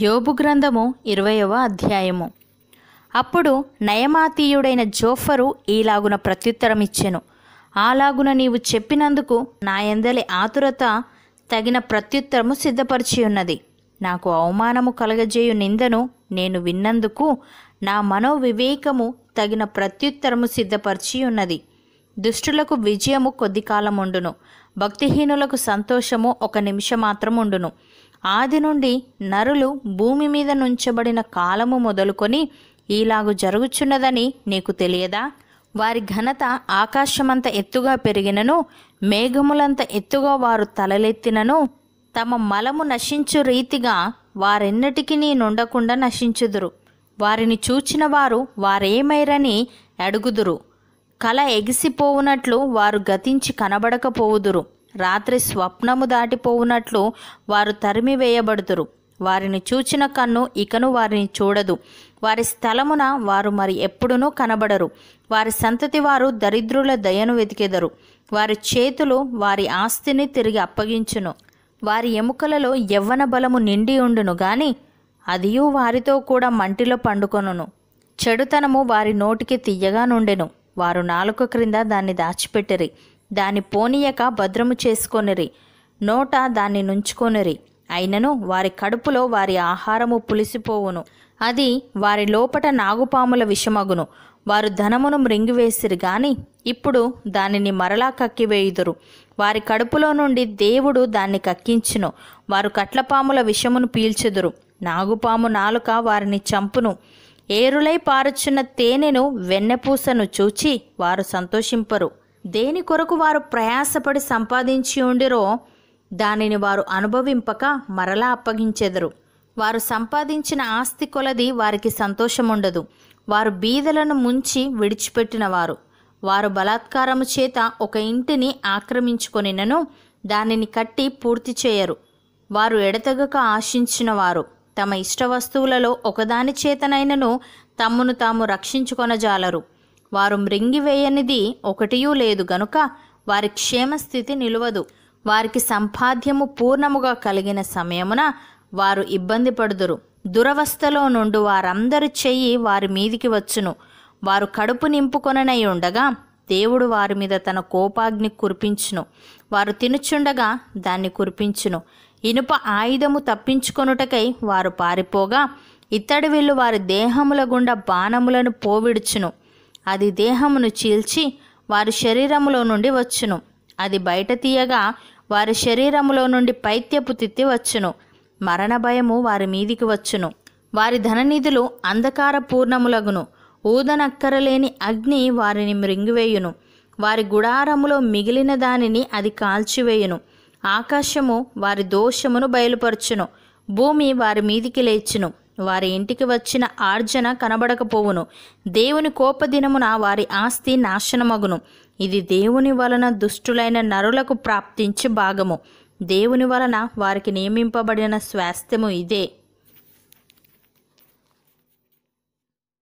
యోబు గ్రంథము ఇరవయవ అధ్యాయము అప్పుడు నయమాతీయుడైన జోఫరు ఈలాగున ప్రత్యుత్తరమిచ్చెను అలాగున నీవు చెప్పినందుకు నా ఎందలి ఆతురత తగిన ప్రత్యుత్తరము సిద్ధపరిచి ఉన్నది నాకు అవమానము కలగజేయు నిందను నేను విన్నందుకు నా మనోవివేకము తగిన ప్రత్యుత్తరము సిద్ధపరిచి ఉన్నది దుష్టులకు విజయము కొద్ది కాలం ఉండును భక్తిహీనులకు సంతోషము ఒక నిమిషం మాత్రం ఉండును ఆది నుండి నరులు భూమి మీద నుంచబడిన కాలము మొదలుకొని ఈలాగు జరుగుచున్నదని నీకు తెలియదా వారి ఘనత ఆకాశమంత ఎత్తుగా పెరిగినను మేఘములంత ఎత్తుగా వారు తలలెత్తినను తమ మలము నశించు రీతిగా వారెన్నటికీ నుండకుండా నశించుదురు వారిని చూచిన వారు వారేమైరని అడుగుదురు కల ఎగిసిపోవునట్లు వారు గతించి కనబడకపోవుదురు రాత్రి స్వప్నము దాటిపోవునట్లు వారు తరిమివేయబడుదురు వారిని చూచిన కన్ను ఇకను వారిని చూడదు వారి స్థలమున వారు మరి ఎప్పుడునూ కనబడరు వారి సంతతి వారు దరిద్రుల దయను వెతికెదరు వారి చేతులు వారి ఆస్తిని తిరిగి అప్పగించును వారి ఎముకలలో యవ్వన బలము నిండి ఉండును గాని అదియు వారితో కూడా మంటిలో పండుకొనును చెడుతనము వారి నోటికి తీయగా నుండెను వారు నాలుక క్రింద దాన్ని దాచిపెట్టిరి దాన్ని పోనీయక భద్రము చేసుకొనిరి నోట దాన్ని నుంచుకొనిరి అయినను వారి కడుపులో వారి ఆహారము పులిసిపోవును అది వారి లోపట నాగుపాముల విషమగును వారు ధనమును మృంగివేసిరి గాని ఇప్పుడు దానిని మరలా కక్కివేయుదురు వారి కడుపులో నుండి దేవుడు దాన్ని కక్కించును వారు కట్లపాముల విషమును పీల్చుదురు నాగుపాము నాలుక వారిని చంపును ఏరులై పారుచున్న తేనెను వెన్నెపూసను చూచి వారు సంతోషింపరు దేని కొరకు వారు ప్రయాసపడి సంపాదించి ఉండిరో దానిని వారు అనుభవింపక మరలా అప్పగించెదరు వారు సంపాదించిన ఆస్తి కొలది వారికి సంతోషముండదు వారు బీదలను ముంచి విడిచిపెట్టినవారు వారు బలాత్కారము చేత ఒక ఇంటిని ఆక్రమించుకొనినను దానిని కట్టి పూర్తి చేయరు వారు ఎడతెగక ఆశించిన వారు తమ ఇష్ట వస్తువులలో ఒకదాని చేతనైనను తమ్మును తాము రక్షించుకొనజాలరు వారు మృంగివేయనిది ఒకటియూ లేదు గనుక వారి క్షేమస్థితి నిలువదు వారికి సంపాద్యము పూర్ణముగా కలిగిన సమయమున వారు ఇబ్బంది పడుదురు దురవస్థలో నుండి వారందరి చెయ్యి వారి మీదికి వచ్చును వారు కడుపు నింపుకొననై ఉండగా దేవుడు వారి మీద తన కోపాగ్ని కురిపించును వారు తినుచుండగా దాన్ని కురిపించును ఇనుప ఆయుధము తప్పించుకొనుటకై వారు పారిపోగా ఇత్తడి విల్లు వారి దేహముల గుండా బాణములను పోవిడుచును అది దేహమును చీల్చి వారి శరీరములో నుండి వచ్చును అది బయట తీయగా వారి శరీరములో నుండి పైత్యపు తిత్తి వచ్చును మరణ భయము వారి మీదికి వచ్చును వారి ధననిధులు అంధకార పూర్ణములగును ఊదనక్కరలేని అగ్ని వారిని మృంగివేయును వారి గుడారములో మిగిలిన దానిని అది కాల్చివేయును ఆకాశము వారి దోషమును బయలుపరచును భూమి వారి మీదికి లేచును వారి ఇంటికి వచ్చిన ఆర్జన కనబడకపోవును దేవుని కోపదినమున వారి ఆస్తి నాశనమగును ఇది దేవుని వలన దుష్టులైన నరులకు ప్రాప్తించి భాగము దేవుని వలన వారికి నియమింపబడిన స్వాస్థ్యము ఇదే